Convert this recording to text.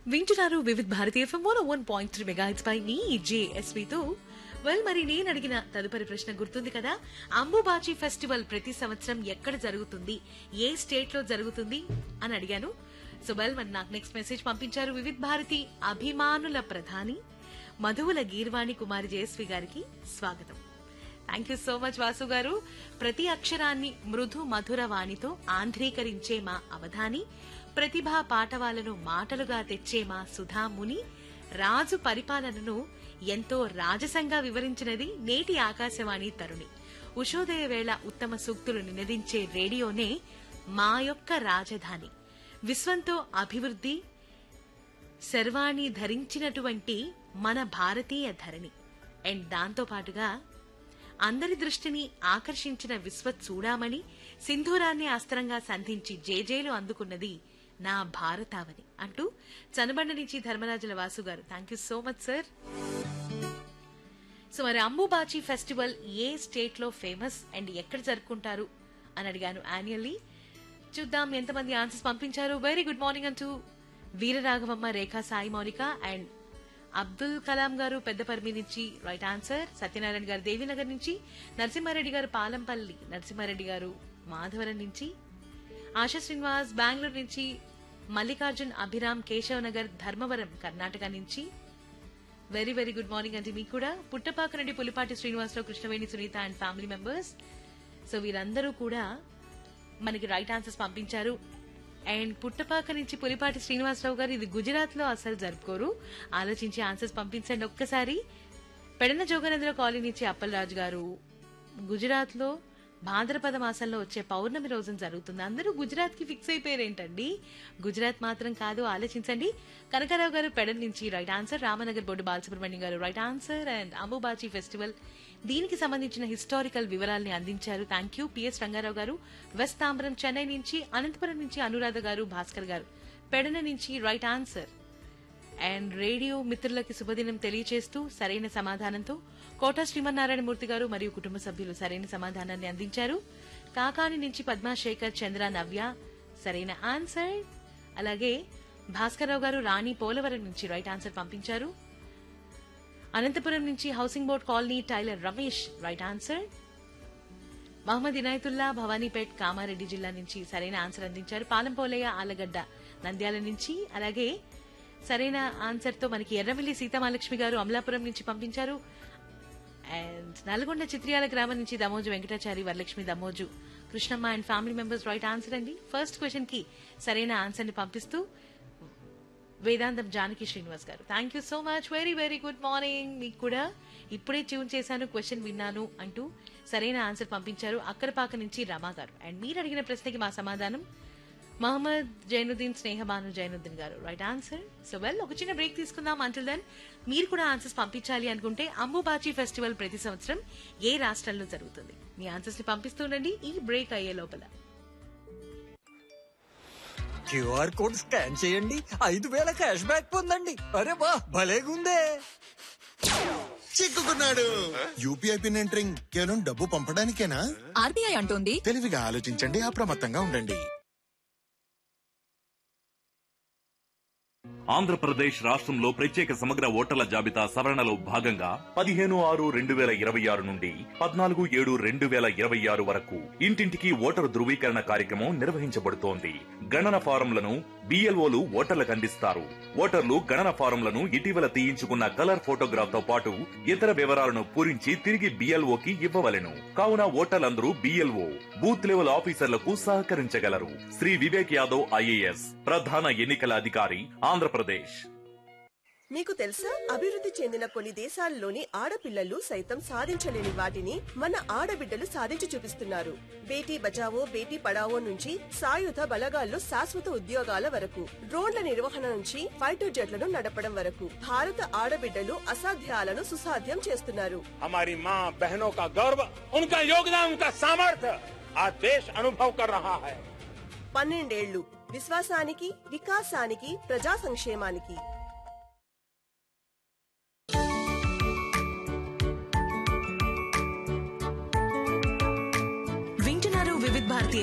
వింటున్నారు Vividh Bharati FM one one point three mega hits పై మీ జేఎస్వితో వెల్ మరి నేను అడిగిన తదుపరి ప్రశ్న గుర్తుంది కదా అంబుబాచి ఫెస్టివల్ ప్రతి సంవత్సరం ఎక్కడ జరుగుతుంది ఏ స్టేట్ లో జరుగుతుంది అని అడిగాను సో వెల్ మరి నాకు నెక్స్ట్ మెసేజ్ పంపించారు వివిధ్ భారతి అభిమానుల ప్రధాని మధువుల గీర్వాణి కుమారి జయస్వి గారికి స్వాగతం thank you so much Vasu గారు ప్రతి అక్షరాన్ని మృదు మధుర వాణితో ఆంధ్రీకరించే మా అవధాని ప్రతిభా పాఠవాలను మాటలుగా తెచ్చే మా సుధాముని రాజు పరిపాలనను ఎంతో రాజసంగా వివరించినది నేటి ఆకాశవాణి తరుణి ఉషోదయ వేళ ఉత్తమ సూక్తులు నినదించే రేడియోనే మా యొక్క రాజధాని విశ్వంతో అభివృద్ధి శర్వాణి ధరించినటువంటి మన భారతీయ ధరణి అండ్ దాంతో పాటుగా అందరి దృష్టిని ఆకర్షించిన విశ్వత్ చూడామణి సింధూరాన్ని అస్త్రంగా సంధించి జేజేలు అందుకున్నది నా భారతావని అంటూ చనబండ నుంచి ధర్మరాజుల వాసు గారు thank you so much sir so మరి అంబుబాచి ఫెస్టివల్ ఏ స్టేట్ లో ఫేమస్ అండ్ ఎక్కడ జరుపుకుంటారు అని అడిగాను యాన్యువల్లీ చూద్దాం ఎంతమంది ఆన్సర్స్ పంపించారు వెరీ గుడ్ మార్నింగ్ అంటూ వీరరాఘవమ్మ రేఖా సాయి మౌనిక అండ్ అబ్దుల్ కలాం గారు పెద్దపర్మి నుంచి రైట్ ఆన్సర్ సత్యనారాయణ గారు దేవీనగర్ నుంచి నరసింహారెడ్డి గారు పాలంపల్లి నరసింహారెడ్డి గారు మాధవరం నుంచి ఆశా శ్రీనివాస్ బెంగళూరు నుంచి మల్లికార్జున్ అభిరామ్ కేశవ్ నగర్ ధర్మవరం కర్ణాటక నుంచి వెరీ వెరీ గుడ్ మార్నింగ్ అండి మీకు కూడా పుట్టపాక నుండి Pulipati Srinivasa Rao Krishnaveni Sunitha and family members so వీరందరూ కూడా మనకి రైట్ ఆన్సర్స్ పంపించారు అండ్ పుట్టపాక నుంచి పులిపాటి శ్రీనివాసరావు గారు ఇది గుజరాత్ లో అసలు జరుపుకోరు ఆలోచించి ఆన్సర్స్ పంపించండి ఒక్కసారి పెడన జోగనేంద్ర కాలనీ నుంచి అప్పలరాజు గారు గుజరాత్ లో భాద్రపద మాసంలో వచ్చే పౌర్ణమి రోజున జరుగుతుంది అందరూ గుజరాత్ కి ఫిక్స్ అయిపోయారేంటండి గుజరాత్ మాత్రం కాదు ఆలోచించండి కనకారావు గారు పెడన్ నుంచి రైట్ ఆన్సర్ రామనగర్ బొడ్డు బాలసుబ్రహ్మణ్యం గారు right answer and Ambubachi festival దీనికి సంబంధించిన హిస్టారికల్ వివరాల్ని అందించారు థ్యాంక్ యూ పిఎస్ రంగారావు గారు వెస్ట్ తాంబరం చెన్నై నుంచి అనంతపురం నుంచి అనురాధ గారు భాస్కర్ గారు పెడన నుంచి రైట్ ఆన్సర్ అండ్ రేడియో మిత్రులకి శుభదినం తెలియజేస్తూ సరైన సమాధానంతో కోట శ్రీమన్నారాయణమూర్తి గారు మరియు కుటుంబ సభ్యులు సరైన సమాధానాన్ని అందించారు కాకాని నుంచి పద్మాశేఖర్ చంద్ర నవ్య సరైన ఆన్సర్ అలాగే భాస్కర్రావు గారు రాణి పోలవరం నుంచి రైట్ ఆన్సర్ పంపించారు అనంతపురం నుంచి housing board colony tailor Ramesh right answer Mohammed Inayatullah Bhavanipet Kamareddy జిల్లా నుంచి సరైన ఆన్సర్ అందించారు పాలంపోలయ్య ఆలగడ్డ నంద్యాల నుంచి అలాగే సరైన ఆన్సర్ తో మనకి ఎర్రమిల్లి సీతామహాలక్ష్మి గారు అమలాపురం నుంచి పంపించారు అండ్ నల్గొండ చిత్రియాల గ్రామం నుంచి Damoju Venkatachari Varalakshmi Damoju Krishnamma and family members right answer అండి ఫస్ట్ క్వశ్చన్ కి సరైన ఆన్సర్ ని పంపిస్తూ వేదాంతం జానకి శ్రీనివాస్ గారు thank you so much very very good morning మీకు కూడా ఇప్పుడే ట్యూన్ చేశాను క్వశ్చన్ విన్నాను అంటూ సరైన ఆన్సర్ పంపించారు అక్కరపాక నుంచి రమా గారు అండ్ మీరు అడిగిన ప్రశ్నకి మా సమాధానం మహమ్మద్ జైనుద్దీన్ స్నేహబాను జైనుద్దీన్ గారు రైట్ ఆన్సర్ సో వెల్ ఒక చిన్న బ్రేక్ తీసుకుందాం అంటుల్ దెన్ మీరు కూడా ఆన్సర్స్ పంపించాలి అనుకుంటే అంబుబాచి ఫెస్టివల్ ప్రతి సంవత్సరం ఏ రాష్ట్రంలో జరుగుతుంది మీ ఆన్సర్స్ ని పంపిస్తుండండి ఈ బ్రేక్ అయ్యే లోపల క్యూఆర్ కోడ్ స్కాన్ చేయండి ఐదు వేల క్యాష్ బ్యాక్ పొందండి అరే వా భలేగుందే చిక్కుకున్నాడు యూపీఐ పిన్ ఎంటరింగ్ కేవలం డబ్బు పంపడానికేనా ఆర్బీఐ అంటోంది తెలివిగా ఆలోచించండి అప్రమత్తంగా ఉండండి ఆంధ్రప్రదేశ్ రాష్ట్రంలో ప్రత్యేక సమగ్ర ఓటర్ల జాబితా సవరణలో భాగంగా పదిహేను ఆరు రెండు వేల ఇరవై ఆరు నుండి పద్నాలుగు ఏడు రెండు వేల ఇరవై ఆరు వరకు ఇంటింటికి ఓటరు ధృవీకరణ కార్యక్రమం నిర్వహించబడుతోంది గణన ఫారంలను బిఎల్ఓలు ఓటర్లకు అందిస్తారు ఓటర్లు గణన ఫారంలను ఇటీవల తీయించుకున్న కలర్ ఫోటోగ్రాఫ్ తో పాటు ఇతర వివరాలను పూరించి తిరిగి బిఎల్ఓకి ఇవ్వవలెను కావున ఓటర్లందరూ బిఎల్ఓ బూత్ లెవెల్ ఆఫీసర్లకు సహకరించగలరు శ్రీ వివేక్ యాదవ్ ఐఏఎస్ ప్రధాన ఎన్నికల అధికారి ఆంధ్రప్రదేశ్ మీకు తెలుసా అభివృద్ధి చెందిన కొన్ని దేశాల్లోని ఆడపిల్లలు సైతం సాధించలేని వాటిని మన ఆడబిడ్డలు సాధించి చూపిస్తున్నారు బేటీ బచావో బేటీ పడావో నుంచి సాయుధ బలగాల్లో శాశ్వత ఉద్యోగాల వరకు డ్రోన్ల నిర్వహణ నుంచి ఫైటర్ జెట్లను నడపడం వరకు భారత ఆడబిడ్డలు అసాధ్యాలను సుసాధ్యం చేస్తున్నారు हमारी माँ बहनों का गौरव उनका योगदान उनका सामर्थ्य आज देश अनुभव कर रहा है పన్నెండేళ్లు విశ్వాసానికి వికాసానికి ప్రజా సంక్షేమానికి